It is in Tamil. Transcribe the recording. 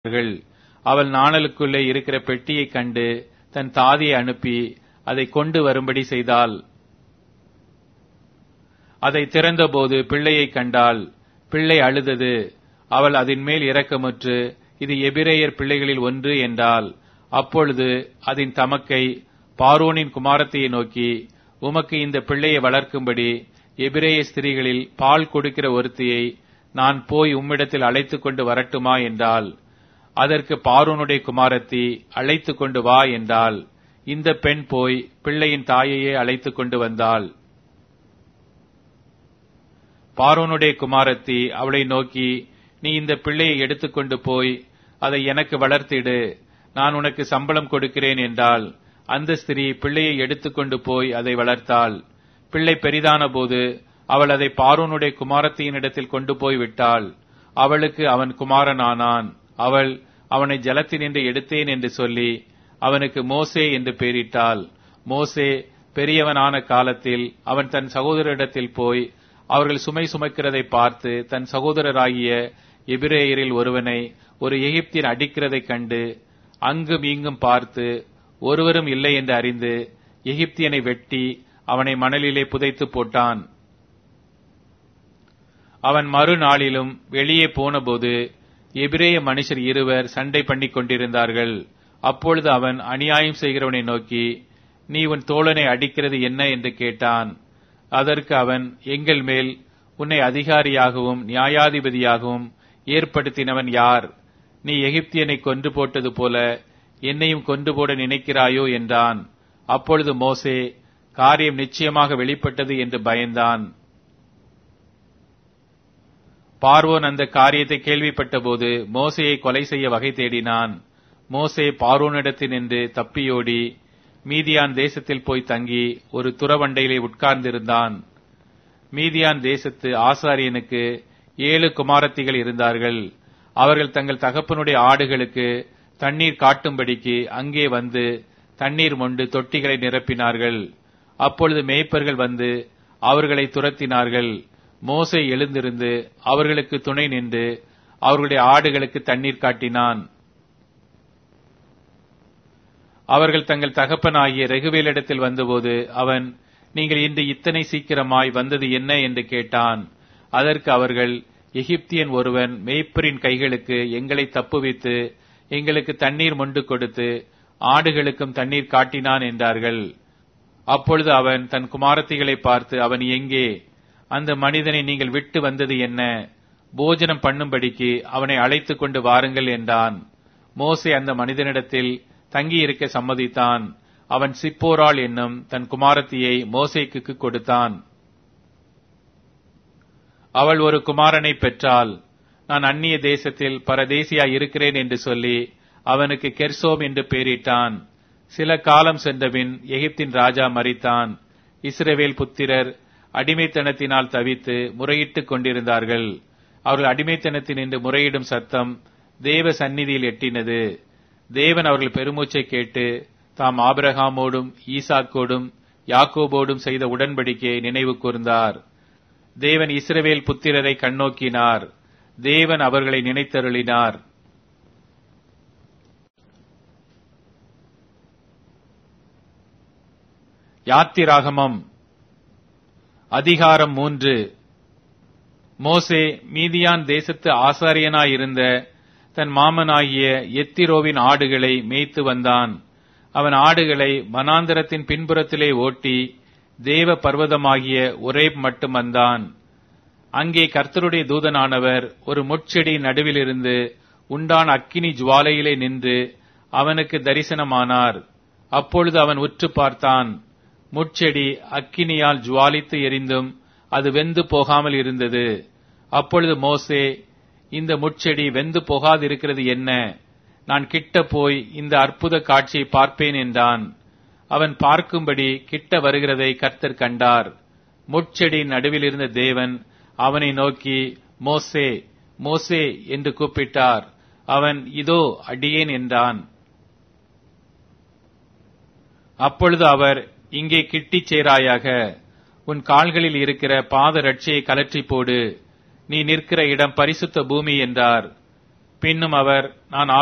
அவர்கள் அவள் நாணலுக்குள்ளே இருக்கிற பெட்டியைக் கண்டு தன் தாதியை அனுப்பி அதை கொண்டு வரும்படி செய்தாள் அதை திறந்தபோது பிள்ளையைக் கண்டாள் பிள்ளை அழுதது அவள் அதன் மேல் இரக்கமுற்று இது எபிரேயர் பிள்ளைகளில் ஒன்று என்றாள் அப்பொழுது அதன் தமக்கை பார்வோனின் குமாரத்தையை நோக்கி உமக்கு இந்த பிள்ளையை வளர்க்கும்படி எபிரேய ஸ்திரீகளில் பால் கொடுக்கிற ஒருத்தியை நான் போய் உம்மிடத்தில் அழைத்துக் கொண்டு வரட்டுமா என்றாள் அதற்கு பார்வோனுடைய குமாரத்தி அழைத்துக் கொண்டு வா என்றாள் இந்த பெண் போய் பிள்ளையின் தாயையே அழைத்துக் கொண்டு வந்தாள் பார்வோனுடைய குமாரத்தி அவளை நோக்கி நீ இந்த பிள்ளையை எடுத்துக்கொண்டு போய் அதை எனக்கு வளர்த்திடு நான் உனக்கு சம்பளம் கொடுக்கிறேன் என்றால் அந்த ஸ்திரீ பிள்ளையை எடுத்துக்கொண்டு போய் அதை வளர்த்தாள் பிள்ளை பெரிதான போது அவள் அதை பார்வோனுடைய குமாரத்தியினிடத்தில் கொண்டு போய் விட்டாள் அவளுக்கு அவன் குமாரனானான் அவள் அவனை ஜலத்தினின்று எடுத்தேன் என்று சொல்லி அவனுக்கு மோசே என்று பெயரிட்டாள் மோசே பெரியவனான காலத்தில் அவன் தன் சகோதரரிடத்தில் போய் அவர்கள் சுமை சுமக்கிறதை பார்த்து தன் சகோதரராகிய எபிரேயரில் ஒருவனை ஒரு எகிப்தியன் அடிக்கிறதைக் கண்டு அங்கும் இங்கும் பார்த்து ஒருவரும் இல்லை என்று அறிந்து எகிப்தியனை வெட்டி அவனை மணலிலே புதைத்து போட்டான் அவன் மறுநாளிலும் வெளியே போனபோது எபிரேய மனுஷர் இருவர் சண்டை பண்ணிக் கொண்டிருந்தார்கள் அப்பொழுது அவன் அநியாயம் செய்கிறவனை நோக்கி நீ உன் தோழனை அடிக்கிறது என்ன என்று கேட்டான் அதற்கு அவன் எங்கள் மேல் உன்னை அதிகாரியாகவும் நியாயாதிபதியாகவும் ஏற்படுத்தினவன் யார் நீ எகிப்தியனை கொன்று போட்டது போல என்னையும் கொன்று போட நினைக்கிறாயோ என்றான் அப்பொழுது மோசே காரியம் நிச்சயமாக வெளிப்பட்டது என்று பயந்தான் பார்வோன் அந்த காரியத்தை கேள்விப்பட்டபோது மோசையை கொலை செய்ய வகை தேடினான் மோசே பார்வோனிடத்தில் நின்று தப்பியோடி மீதியான் தேசத்தில் போய் தங்கி ஒரு துறவண்டையிலே உட்கார்ந்திருந்தான் மீதியான் தேசத்து ஆசாரியனுக்கு ஏழு குமாரத்திகள் இருந்தார்கள் அவர்கள் தங்கள் தகப்பனுடைய ஆடுகளுக்கு தண்ணீர் காட்டும்படிக்கு அங்கே வந்து தண்ணீர் மொண்டு தொட்டிகளை நிரப்பினார்கள் அப்பொழுது மேய்ப்பர்கள் வந்து அவர்களை துரத்தினார்கள் மோசை எழுந்திருந்து அவர்களுக்கு துணை நின்று அவர்களுடைய ஆடுகளுக்கு தண்ணீர் காட்டினான் அவர்கள் தங்கள் தகப்பனாகிய ரெகுவேலிடத்தில் வந்தபோது அவன் நீங்கள் இன்று இத்தனை சீக்கிரமாய் வந்தது என்ன என்று கேட்டான் அதற்கு அவர்கள் எகிப்தியன் ஒருவன் மேய்ப்பரின் கைகளுக்கு எங்களை தப்புவித்து எங்களுக்கு தண்ணீர் மொண்டு கொடுத்து ஆடுகளுக்கும் தண்ணீர் காட்டினான் என்றார்கள் அப்பொழுது அவன் தன் குமாரத்திகளை பார்த்து அவன் எங்கே அந்த மனிதனை நீங்கள் விட்டு வந்தது என்ன போஜனம் பண்ணும்படிக்கு அவனை அழைத்துக் கொண்டு வாருங்கள் என்றான் மோசே அந்த மனிதனிடத்தில் தங்கியிருக்க சம்மதித்தான் அவன் சிப்போராள் என்னும் தன் குமாரத்தியை மோசேக்கு கொடுத்தான் அவள் ஒரு குமாரனை பெற்றாள் நான் அந்நிய தேசத்தில் பரதேசியா இருக்கிறேன் என்று சொல்லி அவனுக்கு கெர்சோம் என்று பெயரிட்டான் சில காலம் சென்றபின் எகிப்தின் ராஜா மறித்தான் இஸ்ரவேல் புத்திரர் அடிமைத்தனத்தினால் தவித்து முறையிட்டுக் கொண்டிருந்தார்கள் அவர்கள் அடிமைத்தனத்தின் என்று முறையிடும் சத்தம் தேவ சந்நிதியில் எட்டினது தேவன் அவர்கள் பெருமூச்சை கேட்டு தாம் ஆபிரகாமோடும் ஈசாக்கோடும் யாக்கோபோடும் செய்த உடன்படிக்கையை நினைவு கூர்ந்தார் தேவன் இஸ்ரவேல் புத்திரரை கண்ணோக்கினார் தேவன் அவர்களை நினைத்தருளினார் யாத்திராகமம் அதிகாரம் மூன்று மோசே மீதியான் தேசத்து ஆசாரியனாயிருந்த தன் மாமனாகிய எத்திரோவின் ஆடுகளை மேய்த்து வந்தான் அவன் ஆடுகளை வனாந்தரத்தின் பின்புறத்திலே ஓட்டி தேவ பர்வதமாகிய ஒரே மட்டும் வந்தான் அங்கே கர்த்தருடைய தூதனானவர் ஒரு முட்செடி நடுவிலிருந்து உண்டான அக்கினி ஜுவாலையிலே நின்று அவனுக்கு தரிசனமானார் அப்பொழுது அவன் உற்று பார்த்தான் முட்செடி அக்கினியால் ஜுவாலித்து எரிந்தும் அது வெந்து போகாமல் இருந்தது அப்பொழுது மோசே இந்த முட்செடி வெந்து போகாதிருக்கிறது என்ன நான் கிட்ட போய் இந்த அற்புத காட்சியை பார்ப்பேன் என்றான் அவன் பார்க்கும்படி கிட்ட வருகிறதை கர்த்தர் கண்டார் முட்செடி நடுவில் இருந்த தேவன் அவனை நோக்கி மோசே மோசே என்று கூப்பிட்டார் அவன் இதோ அடியேன் என்றான் அப்பொழுது அவர் இங்கே கிட்டிச் சேராயாக உன் கால்களில் இருக்கிற பாத ரட்சியை கலற்றி போடு நீ நிற்கிற இடம் பரிசுத்த பூமி என்றார் பின்னும் அவர் நான்